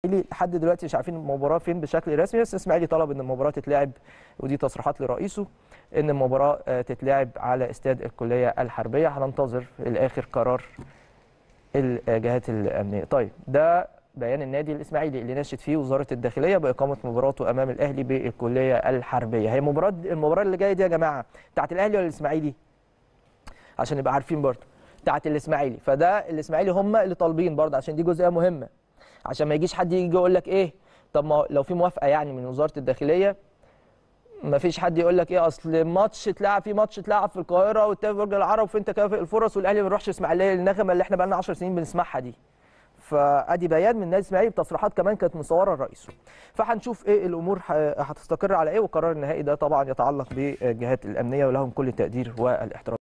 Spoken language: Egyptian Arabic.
لحد دلوقتي مش عارفين المباراه فين بشكل رسمي بس الاسماعيلي طلب ان المباراه تتلعب ودي تصريحات لرئيسه ان المباراه آه، تتلعب على استاد الكليه الحربيه هننتظر في الاخر قرار الجهات الامنيه طيب ده بيان النادي الاسماعيلي اللي ناشد فيه وزاره الداخليه باقامه مباراته امام الاهلي بالكليه الحربيه هي مباراه المباراه اللي جايه دي يا جماعه بتاعت الاهلي ولا الاسماعيلي عشان نبقى عارفين برضه بتاعت الاسماعيلي فده الاسماعيلي هم اللي طالبين برضه عشان دي جزئيه مهمه عشان ما يجيش حد يجي يقول لك ايه طب ما لو في موافقه يعني من وزاره الداخليه ما فيش حد يقول لك ايه اصل ماتش اتلعب في ماتش اتلعب في القاهره والتاني في برج العرب وفي تكافؤ الفرص والاهلي ما بيروحش اسماعيليه النغمه اللي احنا بقى لنا 10 سنين بنسمعها دي فادي بيان من النادي الاسماعيلي بتصريحات كمان كانت مصوره الرئيس فهنشوف ايه الامور ه- هتستقر على ايه والقرار النهائي ده طبعا يتعلق بالجهات الامنيه ولهم كل التقدير والاحترام